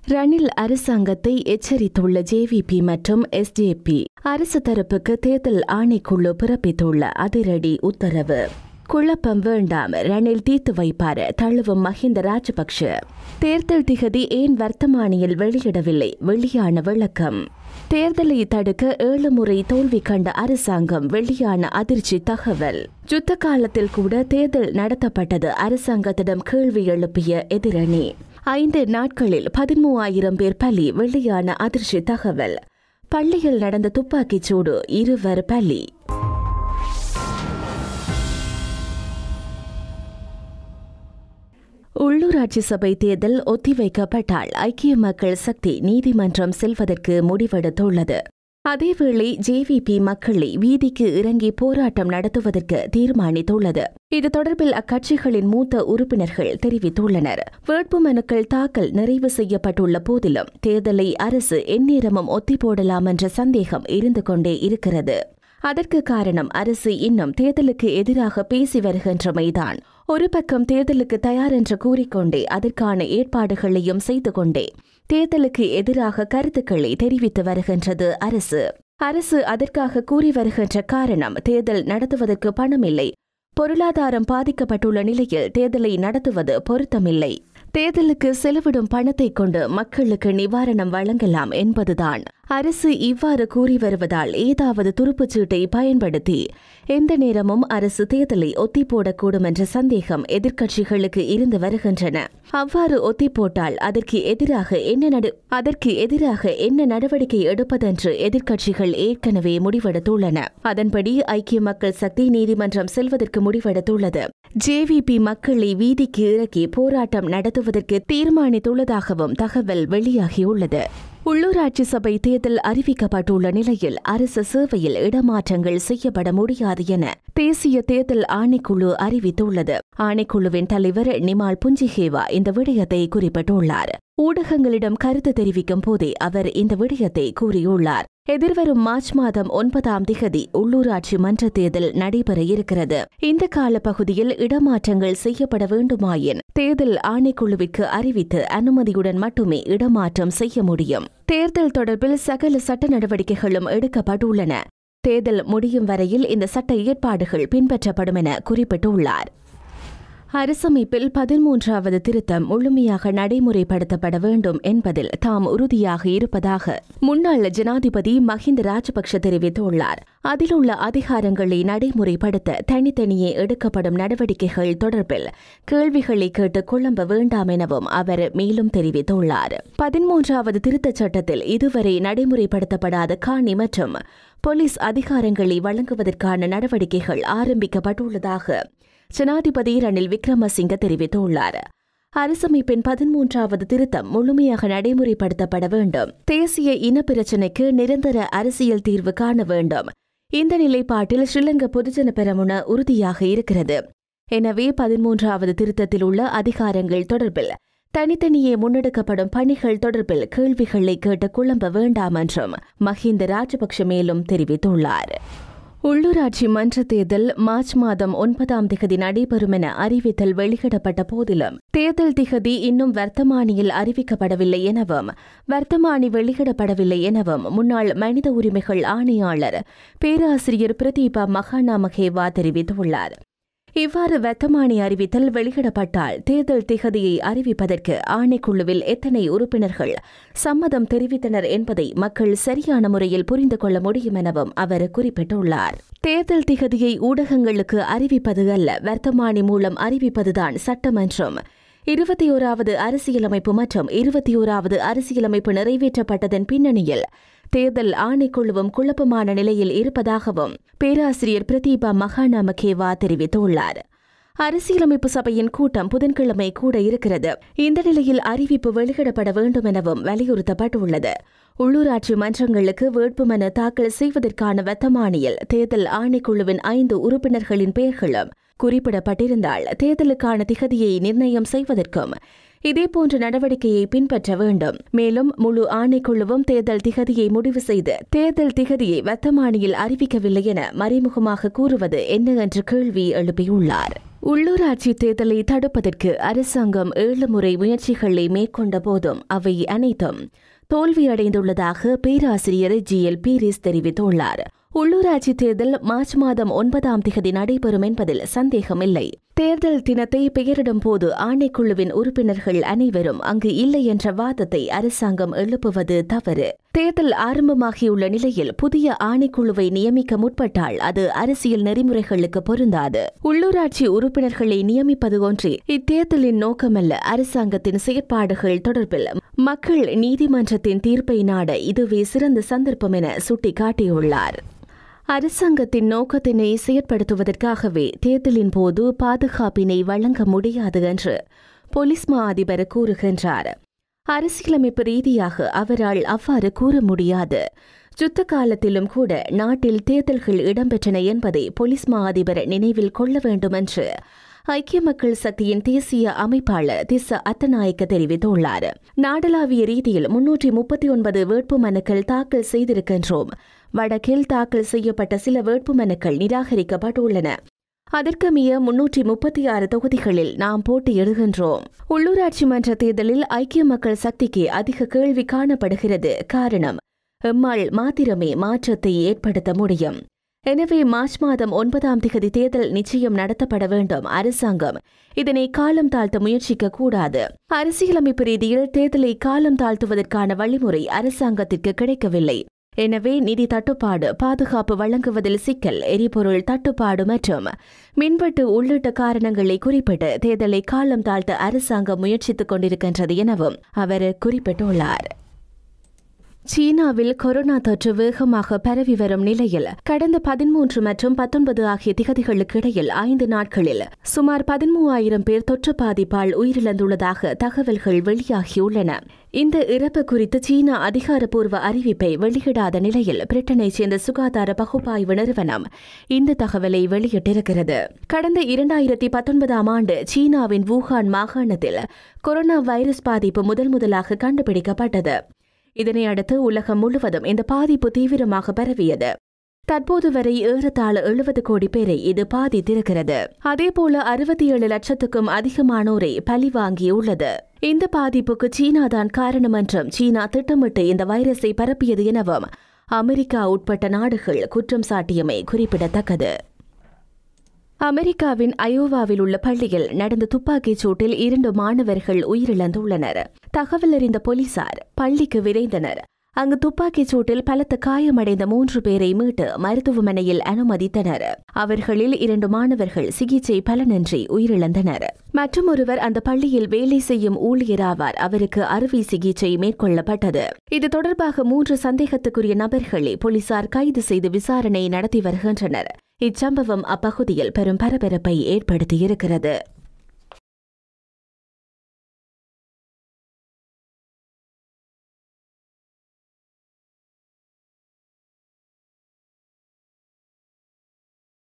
ரணில் அரசாங்கத்தை எச்சரித்துள்ள ஜேவிபி மற்றும் எஸ்டிபி அரசு தரப்புக்கு தேர்தல் ஆணைக்குழு பிறப்பித்துள்ள அதிரடி உத்தரவு குழப்பம் வேண்டாம் ரணில் தீர்த்து வைப்பார் தழுவும் மஹிந்த ராஜபக்ஷ தேர்தல் திகதி ஏன் வர்த்தமானியில் வெளியிடவில்லை வெளியான விளக்கம் தேர்தலை தடுக்க ஏழு முறை தோல்வி கண்ட அரசாங்கம் வெளியான அதிர்ச்சி தகவல் யுத்த காலத்தில் கூட தேர்தல் நடத்தப்பட்டது அரசாங்கத்திடம் கேள்வி எழுப்பிய எதிரணி ஐந்து நாட்களில் பதிமூவாயிரம் பேர் பலி வெளியான அதிர்ச்சி தகவல் பள்ளியில் நடந்த துப்பாக்கிச் சூடு இருவர் பலி உள்ளூராட்சி சபை தேர்தல் ஒத்திவைக்கப்பட்டால் ஐக்கிய மக்கள் சக்தி நீதிமன்றம் செல்வதற்கு முடிவெடுத்துள்ளது அதேவேளை ஜேவிபி மக்களை வீதிக்கு இறங்கி போராட்டம் நடத்துவதற்கு தீர்மானித்துள்ளது இது தொடர்பில் அக்கட்சிகளின் மூத்த உறுப்பினர்கள் தெரிவித்துள்ளனர் வேட்புமனுக்கள் தாக்கல் நிறைவு செய்யப்பட்டுள்ள போதிலும் தேர்தலை அரசு எந்நேரமும் ஒத்தி போடலாம் என்ற சந்தேகம் இருந்து கொண்டே இருக்கிறது அதற்கு காரணம் அரசு இன்னும் தேர்தலுக்கு எதிராக பேசி வருகின்றமைதான் ஒரு பக்கம் தேர்தலுக்கு தயார் என்று கூறிக்கொண்டே அதற்கான ஏற்பாடுகளையும் செய்து கொண்டே தேர்தலுக்கு எதிராக கருத்துக்களை தெரிவித்து வருகின்றது அரசு அரசு அதற்காக கூறி வருகின்ற காரணம் தேர்தல் நடத்துவதற்கு பணமில்லை பொருளாதாரம் பாதிக்கப்பட்டுள்ள நிலையில் தேர்தலை நடத்துவது பொருத்தமில்லை தேர்தலுக்கு செலவிடும் பணத்தை கொண்டு மக்களுக்கு நிவாரணம் வழங்கலாம் என்பதுதான் அரசு இவ்வாறு கூறி வருவதால் ஏதாவது துருப்புச்சீட்டை பயன்படுத்தி எந்த நேரமும் அரசு தேர்தலை ஒத்தி போடக்கூடும் என்ற சந்தேகம் எதிர்க்கட்சிகளுக்கு இருந்து வருகின்றன அவ்வாறு ஒத்தி போட்டால் அதற்கு எதிராக என்ன நடு அதற்கு எதிராக என்ன நடவடிக்கை எடுப்பதென்று எதிர்க்கட்சிகள் ஏற்கனவே முடிவெடுத்துள்ளன அதன்படி ஐக்கிய மக்கள் சக்தி நீதிமன்றம் செல்வதற்கு முடிவெடுத்துள்ளது ஜேவிபி மக்களை வீதிக்கு இறக்கி போராட்டம் நடத்துவதற்கு தீர்மானித்துள்ளதாகவும் தகவல் வெளியாகியுள்ளது உள்ளூராட்சி சபை தேர்தல் அறிவிக்கப்பட்டுள்ள நிலையில் அரசு சேவையில் இடமாற்றங்கள் செய்யப்பட முடியாது என தேசிய தேர்தல் ஆணைக்குழு அறிவித்துள்ளது ஆணைக்குழுவின் தலைவர் நிமால் புஞ்சிஹேவா இந்த விடயத்தை குறிப்பிட்டுள்ளார் ஊடகங்களிடம் கருத்து தெரிவிக்கும் போதே அவர் இந்த விடயத்தை கூறியுள்ளார் எதிர்வரும் மார்ச் மாதம் ஒன்பதாம் திகதி உள்ளூராட்சி மன்ற தேர்தல் நடைபெற இருக்கிறது இந்த காலப்பகுதியில் இடமாற்றங்கள் செய்யப்பட வேண்டுமாயின் தேர்தல் ஆணைக்குழுவிற்கு அறிவித்து அனுமதியுடன் மட்டுமே இடமாற்றம் செய்ய முடியும் தேர்தல் தொடர்பில் சகல சட்ட நடவடிக்கைகளும் எடுக்கப்பட்டுள்ளன தேர்தல் முடியும் வரையில் இந்த சட்ட ஏற்பாடுகள் பின்பற்றப்படும் என குறிப்பிட்டுள்ளார் அரசமைப்பில் பதிமூன்றாவது திருத்தம் முழுமையாக நடைமுறைப்படுத்தப்பட வேண்டும் என்பதில் தாம் உறுதியாக இருப்பதாக முன்னாள் ஜனாதிபதி மஹிந்த ராஜபக்ஷ தெரிவித்துள்ளார் அதில் உள்ள அதிகாரங்களை நடைமுறைப்படுத்த தனித்தனியே எடுக்கப்படும் நடவடிக்கைகள் தொடர்பில் கேள்விகளை கேட்டு குழம்ப வேண்டாம் எனவும் அவர் மேலும் தெரிவித்துள்ளார் பதிமூன்றாவது திருத்தச் சட்டத்தில் இதுவரை நடைமுறைப்படுத்தப்படாத காணி மற்றும் போலீஸ் அதிகாரங்களை வழங்குவதற்கான நடவடிக்கைகள் ஆரம்பிக்கப்பட்டுள்ளதாக ஜனாதிபதி ரணில் விக்ரமசிங்க தெரிவித்துள்ளார் அரசமைப்பின் பதிமூன்றாவது திருத்தம் முழுமையாக நடைமுறைப்படுத்தப்பட வேண்டும் தேசிய இனப்பிரச்சினைக்கு நிரந்தர அரசியல் தீர்வு காண வேண்டும் இந்த நிலைப்பாட்டில் ஸ்ரீலங்கா பொதுஜன பெரமுன உறுதியாக இருக்கிறது எனவே பதிமூன்றாவது திருத்தத்தில் உள்ள அதிகாரங்கள் தொடர்பில் தனித்தனியே முன்னெடுக்கப்படும் பணிகள் தொடர்பில் கேள்விகளை கேட்டு குழம்ப வேண்டாம் என்றும் மஹிந்த ராஜபக்ஷ மேலும் தெரிவித்துள்ளார் உள்ளூராட்சி மன்ற தேர்தல் மார்ச் மாதம் ஒன்பதாம் திகதி நடைபெறும் என அறிவித்தல் வெளியிடப்பட்ட போதிலும் தேர்தல் திகதி இன்னும் வர்த்தமானியில் அறிவிக்கப்படவில்லை எனவும் வர்த்தமானி வெளியிடப்படவில்லை எனவும் முன்னாள் மனித உரிமைகள் ஆணையாளர் பேராசிரியர் பிரதீபா மகாநாமகேவா தெரிவித்துள்ளார் இவ்வாறு வர்த்தமானி அறிவித்தல் வெளியிடப்பட்டால் தேர்தல் திகதியை அறிவிப்பதற்கு ஆணைக்குழுவில் எத்தனை உறுப்பினர்கள் சம்மதம் தெரிவித்தனர் என்பதை மக்கள் சரியான முறையில் புரிந்து கொள்ள முடியும் எனவும் அவர் குறிப்பிட்டுள்ளார் தேர்தல் திகதியை ஊடகங்களுக்கு அறிவிப்பது அல்ல வர்த்தமானி மூலம் அறிவிப்பதுதான் சட்டம் என்றும் இருபத்தி ஓராவது அரசியலமைப்பு மற்றும் இருபத்தி ஓராவது அரசியலமைப்பு நிறைவேற்றப்பட்டதன் பின்னணியில் தேர்தல் ஆணைக்குழுவும் குழப்பமான நிலையில் இருப்பதாகவும் பேராசிரியர் பிரதீபா மகாநாமகேவா தெரிவித்துள்ளார் அரசியலமைப்பு சபையின் கூட்டம் புதன்கிழமை கூட இருக்கிறது இந்த நிலையில் அறிவிப்பு வெளியிடப்பட வேண்டும் எனவும் வலியுறுத்தப்பட்டுள்ளது உள்ளூராட்சி மன்றங்களுக்கு வேட்புமனு தாக்கல் செய்வதற்கான வத்தமானியில் தேர்தல் ஆணைக்குழுவின் ஐந்து உறுப்பினர்களின் பெயர்களும் குறிப்பிடப்பட்டிருந்தால் தேர்தலுக்கான திகதியை நிர்ணயம் செய்வதற்கும் இதேபோன்ற நடவடிக்கையை பின்பற்ற வேண்டும் மேலும் முழு ஆணைக்குழுவும் தேர்தல் திகதியை முடிவு செய்து தேர்தல் திகதியை வர்த்தமானியில் அறிவிக்கவில்லை என மறைமுகமாக கூறுவது என்ன என்ற கேள்வி எழுப்பியுள்ளார் உள்ளூராட்சி தேர்தலை தடுப்பதற்கு அரசாங்கம் ஏழு முறை முயற்சிகளை மேற்கொண்ட போதும் அவை அனைத்தும் தோல்வியடைந்துள்ளதாக பேராசிரியர் ஜி எல் பீரிஸ் தெரிவித்துள்ளார் உள்ளூராட்சி தேர்தல் மார்ச் மாதம் ஒன்பதாம் திகதி நடைபெறும் என்பதில் சந்தேகமில்லை தேர்தல் தினத்தை பெயரிடும் போது ஆணைக்குழுவின் உறுப்பினர்கள் அனைவரும் அங்கு இல்லை என்ற வாதத்தை அரசாங்கம் எழுப்புவது தவறு தேர்தல் ஆரம்பமாகியுள்ள நிலையில் புதிய ஆணைக்குழுவை நியமிக்க முற்பட்டால் அது அரசியல் நெறிமுறைகளுக்கு பொருந்தாது உள்ளூராட்சி உறுப்பினர்களை நியமிப்பது ஒன்றே இத்தேர்தலின் நோக்கமல்ல அரசாங்கத்தின் செயற்பாடுகள் தொடர்பில் மக்கள் நீதிமன்றத்தின் தீர்ப்பை நாட இதுவே சிறந்த சந்தர்ப்பம் என சுட்டிக்காட்டியுள்ளார் அரசாங்கத்தின் நோக்கத்தினை செயற்படுத்துவதற்காகவே தேர்தலின் போது பாதுகாப்பினை வழங்க முடியாது என்று போலீஸ் மா அதிபர் கூறுகின்றார் அரசியலமைப்பு ரீதியாக அவரால் அவ்வாறு கூற முடியாது யுத்த காலத்திலும் கூட நாட்டில் தேர்தல்கள் இடம்பெற்றன என்பதை போலீஸ் மா அதிபர் நினைவில் கொள்ள வேண்டும் என்று ஐக்கிய மக்கள் சக்தியின் தேசிய அமைப்பாளர் திச அத்தநாயக்க தெரிவித்துள்ளார் நாடளாவிய ரீதியில் முன்னூற்றி முப்பத்தி ஒன்பது வேட்புமனுக்கள் தாக்கல் செய்திருக்கின்றோம் வடக்கில் தாக்கல் செய்யப்பட்ட சில வேட்புமனுக்கள் நிராகரிக்கப்பட்டுள்ளன அதற்கமைய முன்னூற்றி முப்பத்தி ஆறு தொகுதிகளில் நாம் போட்டியிடுகின்றோம் உள்ளூராட்சி மன்ற தேர்தலில் ஐக்கிய மக்கள் சக்திக்கு அதிக கேள்வி காணப்படுகிறது காரணம் எம்மாள் மாத்திரமே மாற்றத்தை ஏற்படுத்த முடியும் எனவே மார்ச் மாதம் ஒன்பதாம் திகதி தேர்தல் நிச்சயம் நடத்தப்பட வேண்டும் அரசாங்கம் இதனை காலம் தாழ்த்த முயற்சிக்க கூடாது அரசியலமைப்பு ரீதியில் தேர்தலை காலம் தாழ்த்துவதற்கான வழிமுறை அரசாங்கத்திற்கு கிடைக்கவில்லை எனவே நிதி தட்டுப்பாடு பாதுகாப்பு வழங்குவதில் சிக்கல் எரிபொருள் தட்டுப்பாடு மற்றும் மின்வெட்டு உள்ளிட்ட காரணங்களை குறிப்பிட்டு தேர்தலை காலம் தாழ்த்த அரசாங்கம் முயற்சித்துக் கொண்டிருக்கின்றது எனவும் அவர் குறிப்பிட்டுள்ளார் சீனாவில் கொரோனா தொற்று வேகமாக பரவி வரும் நிலையில் கடந்த பதிமூன்று மற்றும் பத்தொன்பது ஆகிய திகதிகளுக்கு இடையில் ஐந்து நாட்களில் சுமார் பதிமூவாயிரம் பேர் தொற்று பாதிப்பால் உயிரிழந்துள்ளதாக தகவல்கள் வெளியாகியுள்ளன இந்த இறப்பு குறித்து சீனா அதிகாரப்பூர்வ அறிவிப்பை வெளியிடாத நிலையில் பிரிட்டனைச் சேர்ந்த சுகாதார பகுப்பாய்வு நிறுவனம் இந்த தகவலை வெளியிட்டிருக்கிறது கடந்த இரண்டாயிரத்தி பத்தொன்பதாம் ஆண்டு சீனாவின் வூகான் மாகாணத்தில் கொரோனா வைரஸ் பாதிப்பு முதல் முதலாக கண்டுபிடிக்கப்பட்டது இதனை அடுத்து உலகம் முழுவதும் இந்த பாதிப்பு தீவிரமாக பரவியது தற்போது வரை ஏறத்தாழ எழுபது கோடி பேரை இது பாதித்திருக்கிறது அதேபோல அறுபத்தி ஏழு லட்சத்துக்கும் அதிகமானோரை பலி வாங்கியுள்ளது இந்த பாதிப்புக்கு சீனாதான் காரணம் என்றும் சீனா திட்டமிட்டு இந்த வைரஸை பரப்பியது எனவும் அமெரிக்கா உட்பட்ட நாடுகள் குற்றம் சாட்டியமை குறிப்பிடத்தக்கது அமெரிக்காவின் அயோவாவில் உள்ள பள்ளியில் நடந்த துப்பாக்கிச் சூட்டில் இரண்டு மாணவர்கள் உயிரிழந்துள்ளனர் தகவல் அறிந்த போலீசார் பள்ளிக்கு விரைந்தனர் அங்கு துப்பாக்கிச் சூட்டில் பலத்த காயமடைந்த மூன்று பேரை மீட்டு மருத்துவமனையில் அனுமதித்தனர் அவர்களில் இரண்டு மாணவர்கள் சிகிச்சை பலனின்றி உயிரிழந்தனர் மற்றொருவர் அந்த பள்ளியில் வேலை செய்யும் ஊழியராவார் அவருக்கு அறுவை சிகிச்சை மேற்கொள்ளப்பட்டது இது தொடர்பாக மூன்று சந்தேகத்துக்குரிய நபர்களை போலீசார் கைது செய்து விசாரணை நடத்தி வருகின்றனர் இச்சம்பவம் அப்பகுதியில் பெரும் பரபரப்பை ஏற்படுத்தியிருக்கிறது